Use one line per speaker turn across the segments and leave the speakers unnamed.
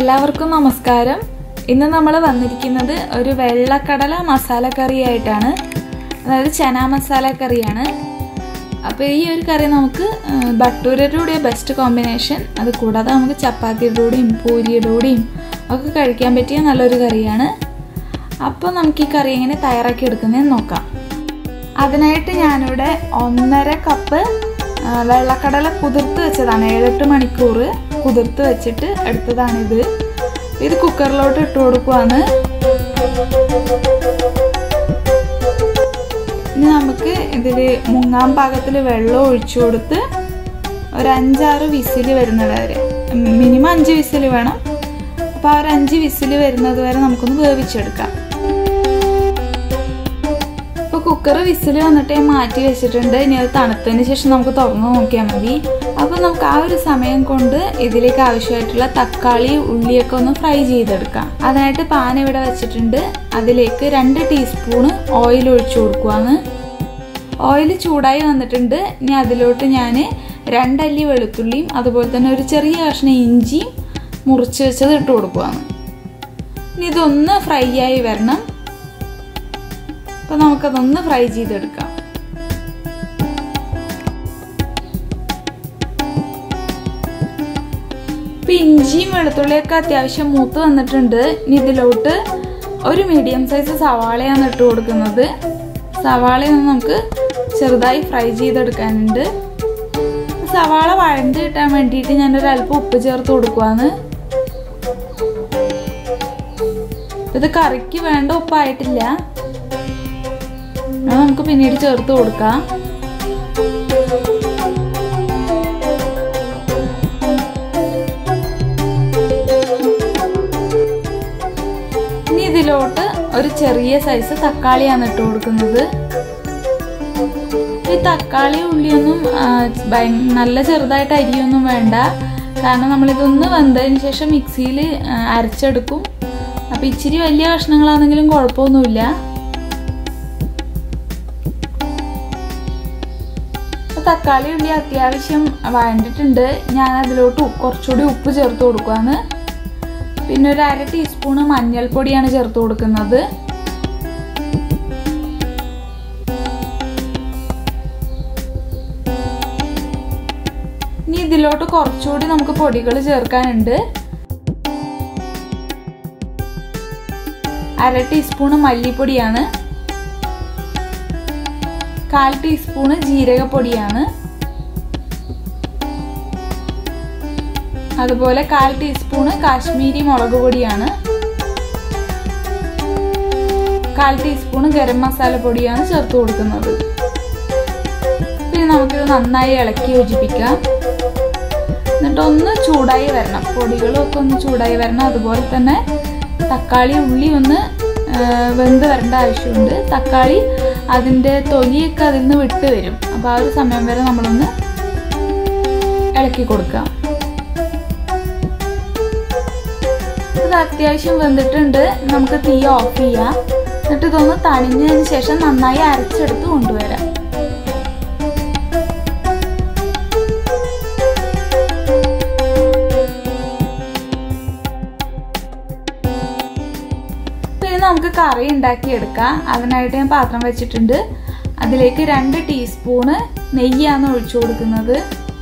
എല്ലാവർക്കും നമസ്കാരം ഇന്ന് നമ്മൾ വന്നിരിക്കുന്നത് ഒരു വെള്ളക്കടല മസാല കറിയായിട്ടാണ് അതായത് ചന മസാല കറിയാണ് അപ്പോൾ ഈ ഒരു കറി നമുക്ക് ആ, ബട്ടൂരയുടെ കൂടെ ബെസ്റ്റ് കോമ്പിനേഷൻ അത് കൂടാതെ നമുക്ക് ചപ്പാത്തിയുടെ കൂടെയും പൂരിയുടെ കൂടെയും ഒക്കെ കഴിക്കാൻ പറ്റിയ നല്ലൊരു കറിയാണ് അപ്പോൾ നമുക്ക് ഈ കറി എങ്ങനെ തയ്യാറാക്കി എടുക്കുന്നതെന്ന് നോക്കാം അതിനായിട്ട് ഞാനിവിടെ ഒന്നര കപ്പ് ആ, വെള്ളക്കടല കുതിർത്ത് വെച്ചതാണ് ഏഴെട്ട് മണിക്കൂർ കുതിർത്ത് വെച്ചിട്ട് എടുത്തതാണിത് ഇത് കുക്കറിലോട്ട് ഇട്ട് കൊടുക്കുവാണ് ഇനി നമുക്ക് ഇതിൽ മുങ്ങാൻ പാകത്തിൽ വെള്ളം ഒഴിച്ചു കൊടുത്ത് ഒരു അഞ്ചാറ് വിസിൽ വരുന്നത് വരെ മിനിമം അഞ്ച് വിസിൽ വേണം അപ്പോൾ ആ ഒരു അഞ്ച് വിസിൽ വരുന്നത് വരെ നമുക്കൊന്ന് വേവിച്ചെടുക്കാം ഇപ്പോൾ കുക്കർ വിസിൽ വന്നിട്ട് ഞാൻ മാറ്റി വെച്ചിട്ടുണ്ട് ഇനി അത് തണുത്തതിന് ശേഷം നമുക്ക് തുറന്ന് നോക്കിയാൽ മതി അപ്പോൾ നമുക്ക് ആ ഒരു സമയം കൊണ്ട് ഇതിലേക്ക് ആവശ്യമായിട്ടുള്ള തക്കാളി ഉള്ളിയൊക്കെ ഒന്ന് ഫ്രൈ ചെയ്തെടുക്കാം അതിനായിട്ട് പാൻ ഇവിടെ വെച്ചിട്ടുണ്ട് അതിലേക്ക് രണ്ട് ടീസ്പൂണ് ഓയിൽ ഒഴിച്ചു കൊടുക്കുവാണ് ഓയിൽ ചൂടായി വന്നിട്ടുണ്ട് ഇനി അതിലോട്ട് ഞാൻ രണ്ടല്ലി വെളുത്തുള്ളിയും അതുപോലെ തന്നെ ഒരു ചെറിയ കഷ്ണം ഇഞ്ചിയും മുറിച്ച് വെച്ചത് ഇട്ട് കൊടുക്കുവാണ് ഇനി ഇതൊന്ന് ഫ്രൈ ആയി വരണം അപ്പോൾ നമുക്കതൊന്ന് ഫ്രൈ ചെയ്തെടുക്കാം ഇപ്പം ഇഞ്ചിയും വെളുത്തുള്ളിയൊക്കെ അത്യാവശ്യം മൂത്ത് വന്നിട്ടുണ്ട് ഇനി ഇതിലോട്ട് ഒരു മീഡിയം സൈസ് സവാളയാണ് ഇട്ട് കൊടുക്കുന്നത് സവാളയൊന്ന് നമുക്ക് ചെറുതായി ഫ്രൈ ചെയ്തെടുക്കാനുണ്ട് സവാള വഴണ്ട് കിട്ടാൻ വേണ്ടിയിട്ട് ഞാനൊരു അല്പം ഉപ്പ് ചേർത്ത് കൊടുക്കുവാണ് ഇത് കറിക്ക് വേണ്ട ഉപ്പായിട്ടില്ല അത് നമുക്ക് പിന്നീട് ചേർത്ത് കൊടുക്കാം ഇനി ഇതിലോട്ട് ഒരു ചെറിയ സൈസ് തക്കാളിയാണ് ഇട്ട് കൊടുക്കുന്നത് ഈ തക്കാളി ഉള്ളിയൊന്നും ആ, ഭയ- നല്ല ചെറുതായിട്ട് അരിയൊന്നും വേണ്ട കാരണം നമ്മളിതൊന്ന് വെന്തതിന് ശേഷം മിക്സിയിൽ അരച്ചെടുക്കും അപ്പം ഇച്ചിരി വലിയ കഷ്ണങ്ങളാണെങ്കിലും കുഴപ്പമൊന്നുമില്ല അപ്പൊ തക്കാളി ഉള്ളി അത്യാവശ്യം വഴണ്ടിട്ടുണ്ട് ഞാൻ അതിലോട്ട് ഉപ്പ് കുറച്ചുകൂടി ഉപ്പ് ചേർത്ത് കൊടുക്കുവാണ് പിന്നെ ഒരു അര ടീസ്പൂണ് മഞ്ഞൾപ്പൊടിയാണ് ചേർത്ത് കൊടുക്കുന്നത് ഇനി ഇതിലോട്ട് കുറച്ചുകൂടി നമുക്ക് പൊടികൾ ചേർക്കാനുണ്ട് അര ടീസ്പൂണ് മല്ലിപ്പൊടിയാണ് കാൽ ടീസ്പൂണ് ജീരകപ്പൊടിയാണ് അതുപോലെ കാൽ ടീസ്പൂണ് കാശ്മീരി മുളക് പൊടിയാണ് കാൽ ടീസ്പൂണ് ഗരം മസാല പൊടിയാണ് ചേർത്ത് കൊടുക്കുന്നത് പിന്നെ നമുക്കിത് നന്നായി ഇളക്കി യോജിപ്പിക്കാം എന്നിട്ട് ഒന്ന് ചൂടായി വരണം പൊടികളൊക്കെ ഒന്ന് ചൂടായി വരണം അതുപോലെ തന്നെ തക്കാളി ഉള്ളി ഒന്ന് ആ, വെന്ത് വരേണ്ട ആവശ്യമുണ്ട് തക്കാളി അതിൻ്റെ തൊലിയൊക്കെ അതിൽ നിന്ന് വിട്ട് വരും അപ്പോൾ ആ ഒരു സമയം വരെ നമ്മളൊന്ന് ഇളക്കി കൊടുക്കാം ഇത് അത്യാവശ്യം വെന്തിട്ടുണ്ട് നമുക്ക് തീ ഓഫ് ചെയ്യാം എന്നിട്ട് ഇതൊന്ന് തണിഞ്ഞതിന് ശേഷം നന്നായി അരച്ചെടുത്ത് കൊണ്ടുവരാം പിന്നെ നമുക്ക് കറി ഉണ്ടാക്കിയെടുക്കാം അതിനായിട്ട് ഞാൻ പാത്രം വെച്ചിട്ടുണ്ട് അതിലേക്ക് രണ്ട് ടീസ്പൂണ് നെയ്യാണ് ഒഴിച്ചു കൊടുക്കുന്നത്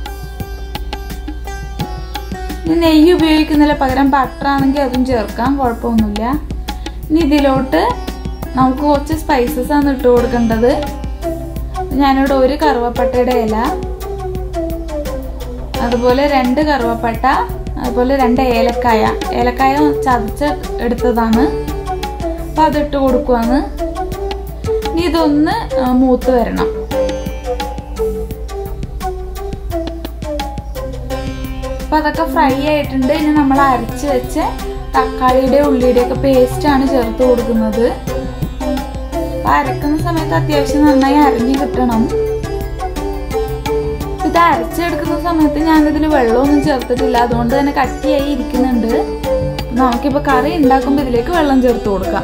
ഇനി നെയ്യ് ഉപയോഗിക്കുന്നതിന് പകരം ബട്ടർ ആണെങ്കിൽ അതും ചേർക്കാം കുഴപ്പമൊന്നുമില്ല ഇനി ഇതിലോട്ട് നമുക്ക് കുറച്ച് സ്പൈസസ് ആണ് ഇട്ട് കൊടുക്കേണ്ടത് ഞാനിവിടെ ഒരു കറുവപ്പട്ടയുടെ ഇല അതുപോലെ രണ്ട് കറുവപ്പട്ട അതുപോലെ രണ്ട് ഏലക്കായ ഏലക്കായ ചതച്ച് എടുത്തതാണ് അപ്പം അതിട്ട് കൊടുക്കുവാണ് ഇനി ഇതൊന്ന് ആ, മൂത്ത് വരണം അപ്പം അതൊക്കെ ഫ്രൈ ആയിട്ടുണ്ട് ഇനി നമ്മൾ അരച്ച് വെച്ച് തക്കാളിയുടെ ഉള്ളിയുടെ ഒക്കെ പേസ്റ്റാണ് ചേർത്ത് കൊടുക്കുന്നത് അപ്പം അരക്കുന്ന സമയത്ത് അത്യാവശ്യം നന്നായി അരഞ്ഞു കിട്ടണം ഇത് അരച്ചെടുക്കുന്ന സമയത്ത് ഞാനിതിൽ വെള്ളമൊന്നും ചേർത്തിട്ടില്ല അതുകൊണ്ട് തന്നെ കട്ടിയായി ഇരിക്കുന്നുണ്ട് നമുക്കിപ്പോൾ കറി ഉണ്ടാക്കുമ്പോൾ ഇതിലേക്ക് വെള്ളം ചേർത്ത് കൊടുക്കാം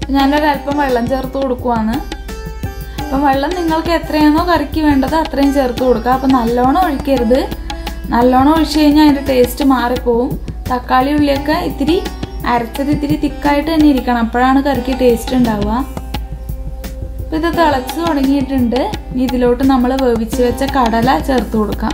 ഞാനൊരല്പം വെള്ളം ചേർത്ത് കൊടുക്കുവാണ് അപ്പം വെള്ളം നിങ്ങൾക്ക് എത്രയാണോ കറിക്ക് വേണ്ടത് അത്രയും ചേർത്ത് കൊടുക്കുക അപ്പം നല്ലോണം ഒഴിക്കരുത് നല്ലോണം ഒഴിച്ചു കഴിഞ്ഞാൽ അതിൻ്റെ ടേസ്റ്റ് മാറിപ്പോവും തക്കാളി ഉള്ളിയൊക്കെ ഇത്തിരി അരച്ചത് ഇത്തിരി തിക്കായിട്ട് തന്നെ ഇരിക്കണം അപ്പോഴാണ് കറിക്ക് ടേസ്റ്റ് ഉണ്ടാവുക അപ്പം ഇത് തിളച്ച് തുടങ്ങിയിട്ടുണ്ട് ഇനി ഇതിലോട്ട് നമ്മൾ വേവിച്ച് വെച്ച കടല ചേർത്ത് കൊടുക്കാം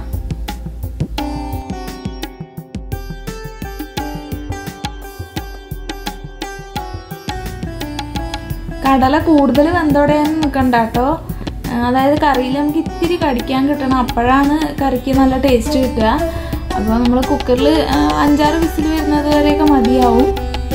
കടല കൂടുതൽ വെന്തോടെയാന്ന് നിൽക്കണ്ട കേട്ടോ അതായത് കറിയിൽ നമുക്ക് ഇത്തിരി കടിക്കാൻ കിട്ടണം അപ്പോഴാണ് കറിക്ക് നല്ല ടേസ്റ്റ് കിട്ടുക അപ്പോൾ നമ്മൾ കുക്കറിൽ അഞ്ചാറ് വിസിൽ വരുന്നത് വരെയൊക്കെ മതിയാവും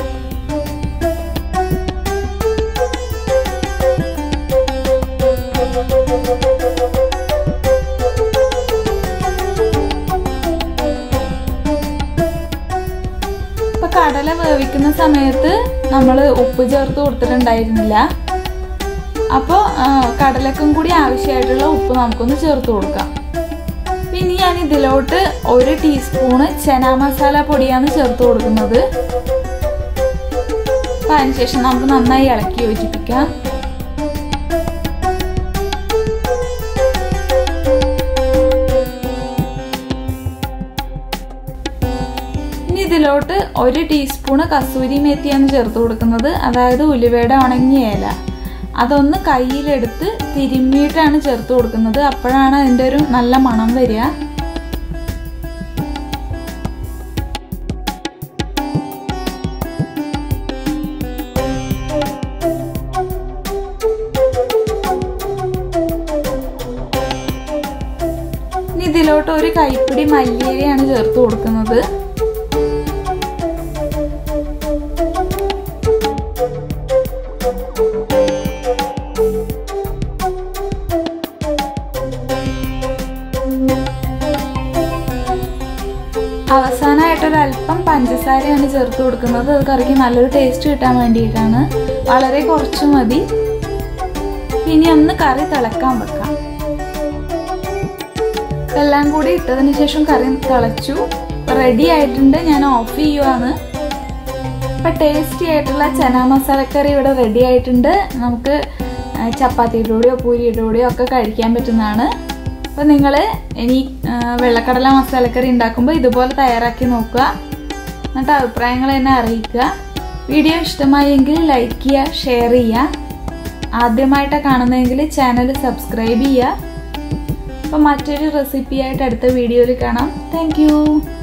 ഇപ്പൊ കടല വേവിക്കുന്ന സമയത്ത് നമ്മൾ ഉപ്പ് ചേർത്ത് കൊടുത്തിട്ടുണ്ടായിരുന്നില്ല അപ്പോൾ കടലക്കും കൂടി ആവശ്യമായിട്ടുള്ള ഉപ്പ് നമുക്കൊന്ന് ചേർത്ത് കൊടുക്കാം പിന്നെ ഞാൻ ഇതിലോട്ട് ഒരു ടീസ്പൂണ് ചന മസാല പൊടിയാണ് ചേർത്ത് കൊടുക്കുന്നത് അപ്പം അതിനുശേഷം നമുക്ക് നന്നായി ഇളക്കി യോജിപ്പിക്കാം ഇനി ഇതിലോട്ട് ഒരു ടീസ്പൂണ് കസൂരി മേത്തിയാണ് ചേർത്ത് കൊടുക്കുന്നത് അതായത് ഉലുവയുടെ ഉണങ്ങിയ ഇല അതൊന്ന് കയ്യിലെടുത്ത് തിരുമ്മിയിട്ടാണ് ചേർത്ത് കൊടുക്കുന്നത് അപ്പോഴാണ് അതിൻ്റെ ഒരു നല്ല മണം വരിക ഇനി ഇതിലോട്ട് ഒരു കൈപ്പിടി മല്ലിയിലയാണ് ചേർത്ത് കൊടുക്കുന്നത് അവസാനമായിട്ടൊരല്പം പഞ്ചസാരയാണ് ചേർത്ത് കൊടുക്കുന്നത് അത് കറിക്ക് നല്ലൊരു ടേസ്റ്റ് കിട്ടാൻ വേണ്ടിയിട്ടാണ് വളരെ കുറച്ച് മതി ഇനി ഒന്ന് കറി തിളക്കാൻ വെക്കാം എല്ലാം കൂടി ഇട്ടതിന് ശേഷം കറി തിളച്ചു റെഡി ആയിട്ടുണ്ട് ഞാൻ ഓഫ് ചെയ്യുവാണ് ഇപ്പം ടേസ്റ്റി ആയിട്ടുള്ള ചന മസാലക്കറി ഇവിടെ റെഡി ആയിട്ടുണ്ട് നമുക്ക് ചപ്പാത്തിയുടെ കൂടെയോ പൂരിയുടെ കൂടെയോ ഒക്കെ കഴിക്കാൻ പറ്റുന്നതാണ് അപ്പം നിങ്ങൾ ഇനി വെള്ളക്കടല മസാലക്കറി ഉണ്ടാക്കുമ്പോൾ ഇതുപോലെ തയ്യാറാക്കി നോക്കുക എന്നിട്ട് അഭിപ്രായങ്ങൾ എന്നെ അറിയിക്കുക വീഡിയോ ഇഷ്ടമായെങ്കിൽ ലൈക്ക് ചെയ്യുക ഷെയർ ചെയ്യുക ആദ്യമായിട്ടാണ് കാണുന്നതെങ്കിൽ ചാനൽ സബ്സ്ക്രൈബ് ചെയ്യുക അപ്പം മറ്റൊരു റെസിപ്പിയായിട്ട് അടുത്ത വീഡിയോയിൽ കാണാം താങ്ക്